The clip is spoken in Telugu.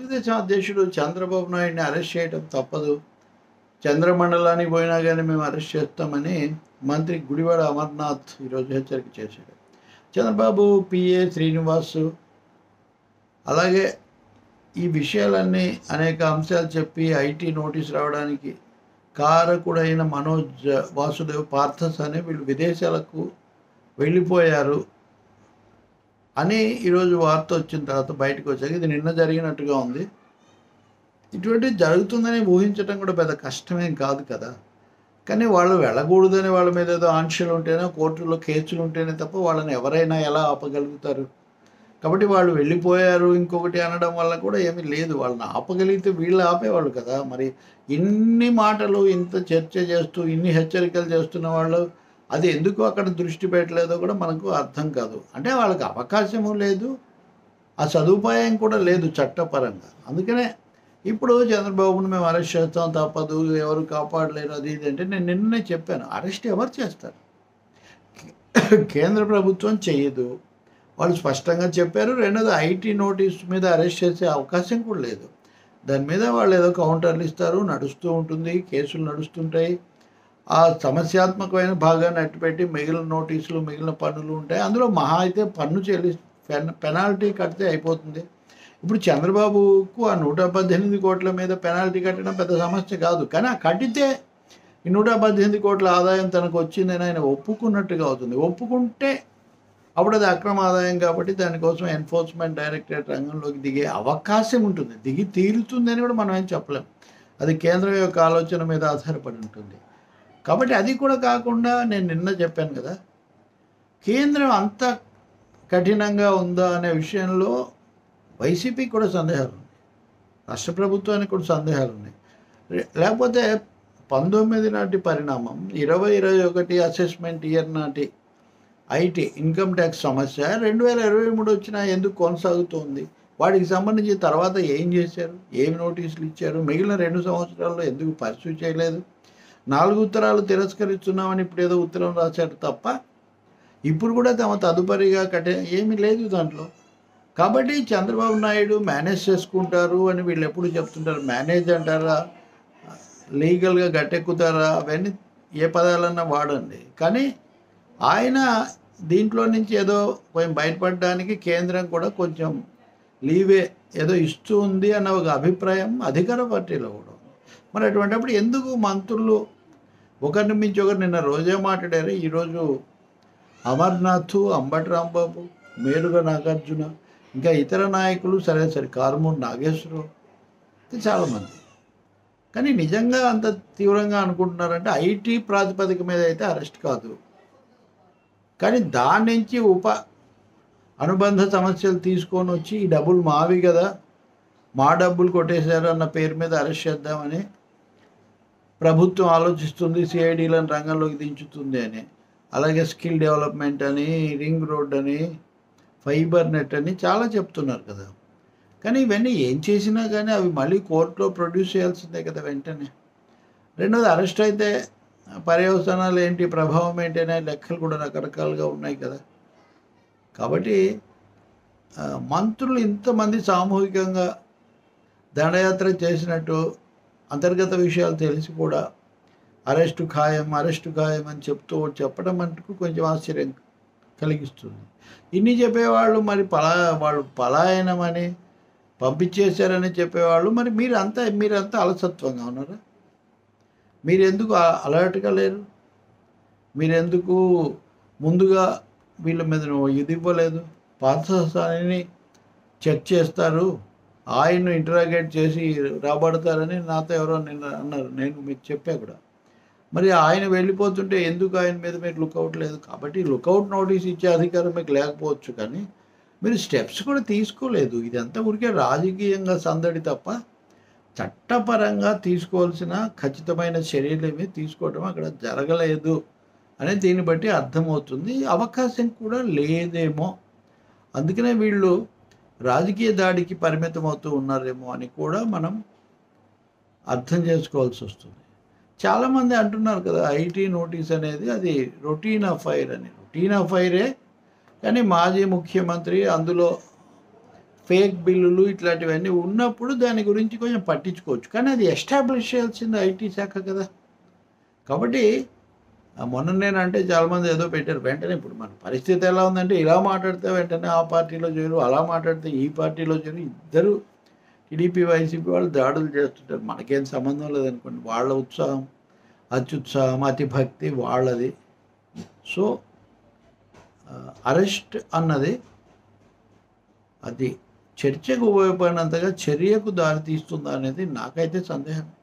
తెలుగుదేశం అధ్యక్షుడు చంద్రబాబు నాయుడిని అరెస్ట్ చేయడం తప్పదు చంద్రమండలానికి పోయినా కానీ మేము అరెస్ట్ చేస్తామని మంత్రి గుడివాడ అమర్నాథ్ ఈరోజు హెచ్చరిక చేశాడు చంద్రబాబు పిఏ శ్రీనివాస్ అలాగే ఈ విషయాలన్నీ అనేక అంశాలు చెప్పి ఐటీ నోటీస్ రావడానికి కారకుడైన మనోజ్ వాసుదేవ్ పార్థస్ అని వీళ్ళు విదేశాలకు వెళ్ళిపోయారు అని ఈరోజు వార్త వచ్చిన తర్వాత బయటకు వచ్చాక ఇది నిన్న జరిగినట్టుగా ఉంది ఇటువంటిది జరుగుతుందని ఊహించడం కూడా పెద్ద కష్టమేం కాదు కదా కానీ వాళ్ళు వెళ్ళకూడదని వాళ్ళ మీద ఏదో ఆంక్షలు ఉంటేనే కోర్టులో కేసులు ఉంటేనే తప్ప వాళ్ళని ఎవరైనా ఎలా ఆపగలుగుతారు కాబట్టి వాళ్ళు వెళ్ళిపోయారు ఇంకొకటి అనడం వల్ల కూడా ఏమీ లేదు వాళ్ళని ఆపగలిగితే వీళ్ళు ఆపేవాళ్ళు కదా మరి ఇన్ని మాటలు ఇంత చర్చ చేస్తూ ఇన్ని హెచ్చరికలు చేస్తున్న వాళ్ళు అది ఎందుకు అక్కడ దృష్టి పెట్టలేదో కూడా మనకు అర్థం కాదు అంటే వాళ్ళకి అవకాశము లేదు ఆ సదుపాయం కూడా లేదు చట్టపరంగా అందుకనే ఇప్పుడు చంద్రబాబును మేము అరెస్ట్ చేస్తాం తప్పదు ఎవరు కాపాడలేరు అది ఇది అంటే నేను నిన్నే చెప్పాను అరెస్ట్ ఎవరు చేస్తారు కేంద్ర ప్రభుత్వం చేయదు వాళ్ళు స్పష్టంగా చెప్పారు రెండోది ఐటీ నోటీస్ మీద అరెస్ట్ చేసే అవకాశం కూడా లేదు దాని మీద వాళ్ళు ఏదో కౌంటర్లు ఇస్తారు నడుస్తూ ఉంటుంది కేసులు నడుస్తుంటాయి ఆ సమస్యాత్మకమైన భాగాన్ని అట్టుపెట్టి మిగిలిన నోటీసులు మిగిలిన పన్నులు ఉంటాయి అందులో మహా అయితే పన్ను చెల్లి పెన్ పెనాల్టీ కడితే అయిపోతుంది ఇప్పుడు చంద్రబాబుకు ఆ నూట పద్దెనిమిది కోట్ల మీద పెనాల్టీ కట్టడం పెద్ద సమస్య కాదు కానీ ఆ కట్టితే ఈ నూట పద్దెనిమిది కోట్ల ఆదాయం తనకు వచ్చిందని ఆయన ఒప్పుకున్నట్టుగా అవుతుంది ఒప్పుకుంటే అప్పుడు అది అక్రమ ఆదాయం కాబట్టి దానికోసం ఎన్ఫోర్స్మెంట్ డైరెక్టరేట్ రంగంలోకి దిగే అవకాశం ఉంటుంది దిగి తీరుతుందని కూడా మనం ఏం చెప్పలేం అది కేంద్రం యొక్క ఆలోచన మీద ఆధారపడి ఉంటుంది కాబట్టి అది కూడా కాకుండా నేను నిన్న చెప్పాను కదా కేంద్రం అంత కఠినంగా ఉందా అనే విషయంలో వైసీపీకి కూడా సందేహాలు ఉన్నాయి రాష్ట్ర ప్రభుత్వానికి కూడా సందేహాలు ఉన్నాయి రే- లేకపోతే పంతొమ్మిది నాటి పరిణామం ఇరవై ఇరవై ఒకటి అసెస్మెంట్ ఇయర్ నాటి ఐటీ ఇన్కమ్ ట్యాక్స్ సమస్య రెండు వేల ఇరవై మూడు వచ్చినా ఎందుకు కొనసాగుతోంది వాటికి సంబంధించి తర్వాత ఏం చేశారు ఏమి నోటీసులు ఇచ్చారు మిగిలిన రెండు సంవత్సరాల్లో ఎందుకు పర్సూ చేయలేదు నాలుగు ఉత్తరాలు తిరస్కరిస్తున్నామని ఇప్పుడు ఏదో ఉత్తరం రాశారు తప్ప ఇప్పుడు కూడా తమ తదుపరిగా కట్టే ఏమీ లేదు దాంట్లో కాబట్టి చంద్రబాబు నాయుడు మేనేజ్ చేసుకుంటారు అని వీళ్ళు ఎప్పుడు చెప్తుంటారు మేనేజ్ అంటారా లీగల్గా గట్టెక్కుతారా అవన్నీ ఏ పదాలన్నా వాడండి కానీ ఆయన దీంట్లో నుంచి ఏదో కొంచెం బయటపడడానికి కేంద్రం కూడా కొంచెం లీవే ఏదో ఇస్తూ ఉంది అన్న ఒక అభిప్రాయం అధికార పార్టీలో కూడా ఉంది మరి అటువంటిప్పుడు ఎందుకు మంత్రులు ఒకరిని మించి ఒకరు నిన్న రోజే మాట్లాడారు ఈరోజు అమర్నాథ్ అంబటి రాంబాబు మేరుగా నాగార్జున ఇంకా ఇతర నాయకులు సరే సరే కారుమూరు నాగేశ్వరరావు ఇంకా చాలామంది కానీ నిజంగా అంత తీవ్రంగా అనుకుంటున్నారంటే ఐటీ ప్రాతిపదిక మీద అయితే అరెస్ట్ కాదు కానీ దాని నుంచి ఉప అనుబంధ సమస్యలు తీసుకొని వచ్చి ఈ డబ్బులు మావి కదా మా డబ్బులు కొట్టేశారు అన్న పేరు మీద అరెస్ట్ చేద్దామని ప్రభుత్వం ఆలోచిస్తుంది సిఐడీలను రంగంలోకి దించుతుంది అని అలాగే స్కిల్ డెవలప్మెంట్ అని రింగ్ రోడ్ అని ఫైబర్ నెట్ అని చాలా చెప్తున్నారు కదా కానీ ఇవన్నీ ఏం చేసినా కానీ అవి మళ్ళీ కోర్టులో ప్రొడ్యూస్ చేయాల్సిందే కదా వెంటనే రెండోది అరెస్ట్ అయితే పర్యవసానాలు ఏంటి ప్రభావం ఏంటి అనే లెక్కలు కూడా రకరకాలుగా ఉన్నాయి కదా కాబట్టి ఆ, మంత్రులు ఇంతమంది సామూహికంగా దండయాత్ర చేసినట్టు అంతర్గత విషయాలు తెలిసి కూడా అరెస్టు ఖాయం అరెస్టు ఖాయం అని చెప్తూ చెప్పడం మటుకు కొంచెం ఆశ్చర్యం కలిగిస్తుంది ఇన్ని చెప్పేవాళ్ళు మరి పలా వాళ్ళు పలాయనమని పంపించేశారని చెప్పేవాళ్ళు మరి మీరు అంతా మీరంతా అలసత్వంగా ఉన్నారా మీరు ఎందుకు అలర్ట్గా లేరు మీరెందుకు ముందుగా వీళ్ళ మీద నువ్వు ఇది ఇవ్వలేదు పార్థసానిని చెక్ చేస్తారు ఆయన్ను ఇంటరాగేట్ చేసి రాబడతారని నాతో ఎవరో నిన్న అన్నారు నేను మీకు చెప్పా కూడా మరి ఆయన వెళ్ళిపోతుంటే ఎందుకు ఆయన మీద మీరు లుకౌట్ లేదు కాబట్టి లుకౌట్ నోటీస్ ఇచ్చే అధికారం మీకు లేకపోవచ్చు కానీ మీరు స్టెప్స్ కూడా తీసుకోలేదు ఇదంతా ఊరికే రాజకీయంగా సందడి తప్ప చట్టపరంగా తీసుకోవాల్సిన ఖచ్చితమైన చర్యలు ఏమీ తీసుకోవడం అక్కడ జరగలేదు అని దీన్ని బట్టి అర్థమవుతుంది అవకాశం కూడా లేదేమో అందుకనే వీళ్ళు రాజకీయ దాడికి పరిమితం అవుతూ ఉన్నారేమో అని కూడా మనం అర్థం చేసుకోవాల్సి వస్తుంది చాలామంది అంటున్నారు కదా ఐటీ నోటీస్ అనేది అది రొటీన్ అఫైర్ అని రొటీన్ అఫైరే కానీ మాజీ ముఖ్యమంత్రి అందులో ఫేక్ బిల్లులు ఇట్లాంటివన్నీ ఉన్నప్పుడు దాని గురించి కొంచెం పట్టించుకోవచ్చు కానీ అది ఎస్టాబ్లిష్ చేయాల్సింది ఐటీ శాఖ కదా కాబట్టి ఆ మొన్న నేనంటే చాలామంది ఏదో పెట్టారు వెంటనే ఇప్పుడు మన పరిస్థితి ఎలా ఉందంటే ఇలా మాట్లాడితే వెంటనే ఆ పార్టీలో చేరు అలా మాట్లాడితే ఈ పార్టీలో చేరు ఇద్దరు టీడీపీ వైసీపీ వాళ్ళు దాడులు చేస్తుంటారు మనకేం సంబంధం లేదనుకోండి వాళ్ళ ఉత్సాహం అత్యుత్సాహం అతి భక్తి వాళ్ళది సో అరెస్ట్ అన్నది అది చర్చకు ఉపయోగపడినంతగా చర్యకు దారి తీస్తుందా అనేది నాకైతే సందేహం